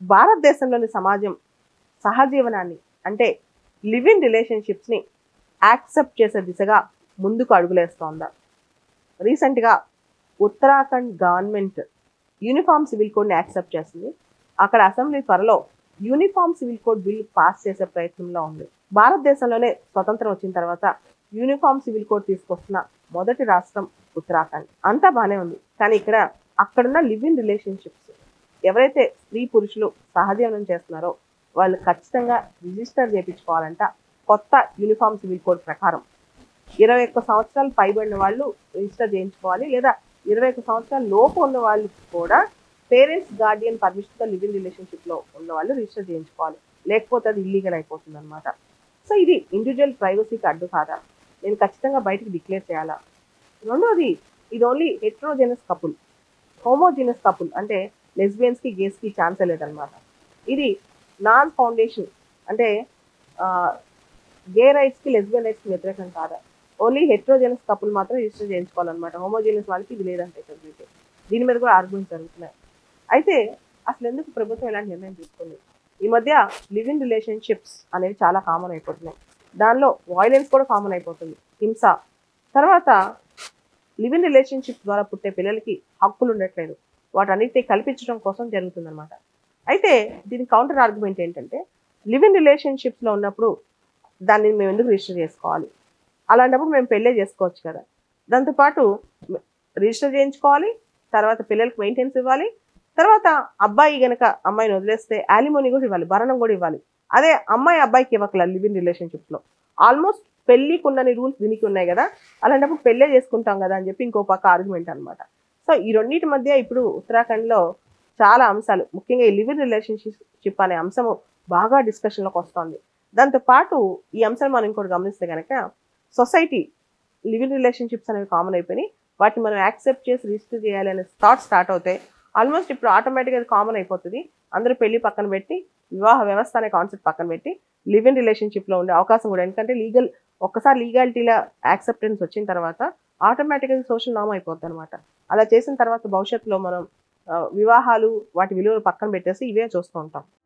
భారతదేశంలోని సమాజం సహజీవనాన్ని అంటే లివ్ ఇన్ రిలేషన్షిప్స్ని యాక్సెప్ట్ చేసే దిశగా ముందుకు అడుగులేస్తోందా రీసెంట్గా ఉత్తరాఖండ్ గవర్నమెంట్ యూనిఫామ్ సివిల్ కోడ్ని యాక్సెప్ట్ చేస్తుంది అక్కడ అసెంబ్లీ త్వరలో uniform civil code bill pass చేసే ప్రయత్నంలో ఉంది భారతదేశంలోనే స్వతంత్రం వచ్చిన తర్వాత యూనిఫామ్ సివిల్ కోడ్ తీసుకొస్తున్న మొదటి రాష్ట్రం ఉత్తరాఖండ్ అంతా బాగానే ఉంది కానీ ఇక్కడ అక్కడున్న లివ్ ఇన్ రిలేషన్షిప్స్ ఎవరైతే స్త్రీ పురుషులు సహజీవనం చేస్తున్నారో వాళ్ళు ఖచ్చితంగా రిజిస్టర్ చేయించుకోవాలంట కొత్త యూనిఫామ్ సివిల్ కోడ్ ప్రకారం ఇరవై ఒక్క సంవత్సరాలు పైబడిన వాళ్ళు రిజిస్టర్ చేయించుకోవాలి లేదా ఇరవై ఒక్క సంవత్సరాల లోపు ఉన్న వాళ్ళు కూడా పేరెంట్స్ గార్డియన్ పర్మిషన్తో లివ్ ఇన్ రిలేషన్షిప్లో ఉన్న వాళ్ళు రిజిస్టర్ చేయించుకోవాలి లేకపోతే అది ఇల్లీగల్ అయిపోతుంది అనమాట సో ఇది ఇండివిజువల్ ప్రైవసీకి అడ్డు కాదా నేను ఖచ్చితంగా బయటికి డిక్లేర్ చేయాలా రెండోది ఇది only heterogeneous couple homogeneous couple అంటే లెస్బియన్స్కి గేస్కి ఛాన్స్ లేదనమాట ఇది నాన్ ఫౌండేషన్ అంటే గే రైట్స్కి లెస్బియన్ రైట్స్కి వ్యతిరేకం కాదా ఓన్లీ హెట్రోజెనస్ కపుల్ మాత్రం రిజిస్టర్ చేయించుకోవాలన్నమాట హోమోజినస్ వాళ్ళకి ఇది లేదంటే ఫెసిలిటీ దీని మీద కూడా ఆర్గ్యుమెంట్స్ జరుగుతున్నాయి అయితే అసలు ఎందుకు ప్రభుత్వం ఇలాంటి నిర్ణయం తీసుకుంది ఈ మధ్య లివ్ ఇన్ రిలేషన్షిప్స్ అనేవి చాలా కామన్ అయిపోతున్నాయి దానిలో వాయిలెన్స్ కూడా కామన్ అయిపోతుంది హింస తర్వాత లివ్ ఇన్ రిలేషన్షిప్ ద్వారా పుట్టే పిల్లలకి హక్కులు ఉండట్లేదు వాటన్నిటిని కల్పించడం కోసం జరుగుతుందన్నమాట అయితే దీని కౌంటర్ ఆర్గ్యుమెంట్ ఏంటంటే లివ్ ఇన్ రిలేషన్షిప్స్లో ఉన్నప్పుడు దాన్ని మేము ఎందుకు రిజిస్టర్ చేసుకోవాలి అలాంటప్పుడు మేము పెళ్ళే చేసుకోవచ్చు కదా దాంతోపాటు రిజిస్టర్ చేయించుకోవాలి తర్వాత పిల్లలకి మెయింటెనెన్స్ ఇవ్వాలి తర్వాత అబ్బాయి గనక అమ్మాయిని వదిలేస్తే యాలిమోని కూడా ఇవ్వాలి భరణం కూడా ఇవ్వాలి అదే అమ్మాయి అబ్బాయికి ఇవ్వకల లివ్ ఇన్ రిలేషన్షిప్స్లో ఆల్మోస్ట్ పెళ్లికి ఉన్నని రూల్స్ దీనికి ఉన్నాయి కదా అలాంటప్పుడు పెళ్ళే చేసుకుంటాం కదా అని చెప్పి ఇంకో పక్క ఆర్గ్యుమెంట్ అనమాట సో ఈ రెండింటి మధ్య ఇప్పుడు ఉత్తరాఖండ్లో చాలా అంశాలు ముఖ్యంగా ఈ లివ్ ఇన్ రిలేషన్షిప్ అనే అంశము బాగా డిస్కషన్లోకి వస్తుంది దాంతోపాటు ఈ అంశాన్ని మనం ఇంకోటి గమనిస్తే కనుక సొసైటీ లివ్ ఇన్ రిలేషన్షిప్స్ అనేవి కామన్ అయిపోయినాయి వాటిని మనం యాక్సెప్ట్ చేసి రిజిస్టర్ చేయాలి అనే థాట్ స్టార్ట్ అవుతాయి ఆల్మోస్ట్ ఇప్పుడు ఆటోమేటిక్గా అది కామన్ అయిపోతుంది అందరూ పెళ్లి పక్కన పెట్టి వివాహ వ్యవస్థ అనే కాన్సెప్ట్ పక్కన పెట్టి లివ్ ఇన్ రిలేషన్షిప్లో ఉండే అవకాశం కూడా ఎందుకంటే లీగల్ ఒక్కసారి లీగాలిటీలో యాక్సెప్టెన్స్ వచ్చిన తర్వాత ఆటోమేటిక్గా సోషల్ నామ్ అయిపోద్ది అనమాట అలా చేసిన తర్వాత భవిష్యత్తులో మనం ఆ, వివాహాలు వాటి విలువలు పక్కన పెట్టేసి ఇవే చూస్తూ ఉంటాం